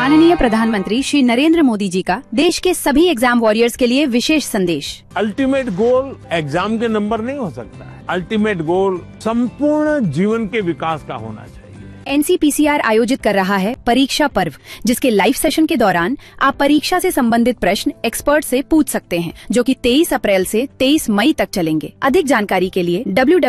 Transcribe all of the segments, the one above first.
माननीय प्रधानमंत्री श्री नरेंद्र मोदी जी का देश के सभी एग्जाम वॉरियर्स के लिए विशेष संदेश अल्टीमेट गोल एग्जाम के नंबर नहीं हो सकता है अल्टीमेट गोल संपूर्ण जीवन के विकास का होना चाहिए एनसीपीसीआर आयोजित कर रहा है परीक्षा पर्व जिसके लाइव सेशन के दौरान आप परीक्षा से संबंधित प्रश्न एक्सपर्ट से पूछ सकते हैं जो कि 23 अप्रैल से 23 मई तक चलेंगे अधिक जानकारी के लिए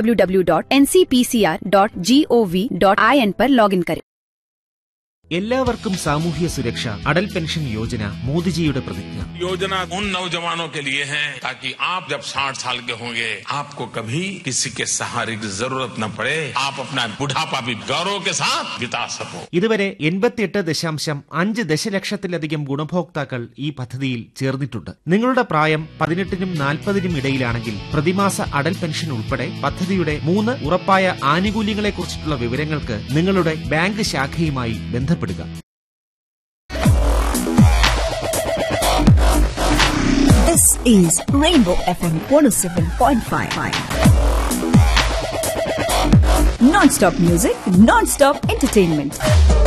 www.ncpcr.gov.in पर लॉगिन करें എല്ലാവർക്കും സാമൂഹ്യ സുരക്ഷ അടൽ പെൻഷൻ യോജന മോദിജിയുടെ പ്രതിജ്ഞ योजना उन नौजवानों के लिए है ताकि आप जब 60 साल के होंगे आपको कभी किसी के सहारे की जरूरत न पड़े आप अपना बुढ़ापा भी गौरव के साथ बिता सको ഇതുവരെ എൺപത്തിയെട്ട് ദശാംശം അഞ്ച് ദശലക്ഷത്തിലധികം ഗുണഭോക്താക്കൾ ഈ പദ്ധതിയിൽ ചേർന്നിട്ടുണ്ട് നിങ്ങളുടെ പ്രായം പതിനെട്ടിനും നാൽപ്പതിനും ഇടയിലാണെങ്കിൽ പ്രതിമാസ അടൽ പെൻഷൻ ഉൾപ്പെടെ പദ്ധതിയുടെ മൂന്ന് ഉറപ്പായ ആനുകൂല്യങ്ങളെക്കുറിച്ചിട്ടുള്ള വിവരങ്ങൾക്ക് നിങ്ങളുടെ ബാങ്ക് ശാഖയുമായി ബന്ധപ്പെടുക This is Rainbow FM 107.5. Non-stop music, non-stop entertainment.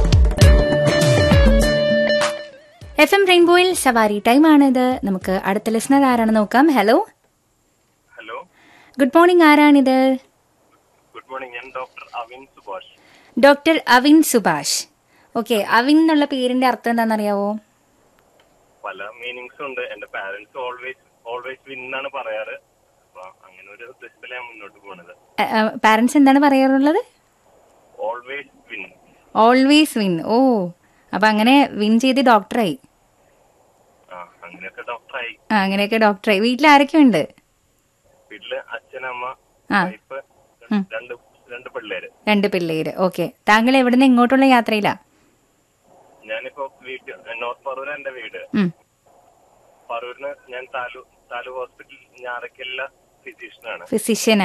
FM എം റെയിൻബോയിൽ സവാരി ടൈമാണിത് നമുക്ക് അടുത്ത ലിസണർ ആരാണെന്ന് നോക്കാം ഹലോ ഹലോ ഗുഡ് മോർണിംഗ് ആരാണിത് ഗുഡ് മോർണിംഗ് ഞാൻ doctor Avin Subhash doctor Avin Subhash okay Avin എന്നുള്ള പേരിന്റെ അർത്ഥം എന്താണെന്നറിയാവോ പല മീനിങ്സും ഉണ്ട് എന്റെ പാരന്റ്സ് ഓൾവേസ് ഓൾവേസ് വിൻ എന്നാണ് പറയാറ് അപ്പൊ അങ്ങനെ ഒരു ഉദ്ദേശത്തിലാണ് ഞാൻ മുന്നോട്ട് പോകുന്നത് പാരന്റ്സ് എന്താണ് പറയാറുള്ളത് ഓൾവേസ് വിൻ ഓൾവേസ് വിൻ ഓ അപ്പൊ അങ്ങനെ വിൻ ചെയ്ത് ഡോക്ടറായി ആ അങ്ങനെയൊക്കെ ഡോക്ടറായി ആ അങ്ങനെയൊക്കെ ഡോക്ടറായി വീട്ടിൽ ആരൊക്കെ ഉണ്ട് വീട്ടില് അച്ഛനമ്മ ആ. വൈഫ് ഉം. രണ്ട് രണ്ട് പിള്ളേര് രണ്ട് പിള്ളേര് ഓക്കെ താങ്കൾ എവിടുന്ന് ഇങ്ങോട്ടുള്ള യാത്രയിലാ ഞാനിപ്പോ വീട്ടിൽ നോർത്ത് പറൂർ എന്റെ വീട് ഉം. പറൂരിന് ഞാൻ താലൂ താലൂക്ക് ഹോസ്പിറ്റൽ ഞാറക്കല്ല ഫിസിഷ്യനാണ് ഫിസിഷ്യൻ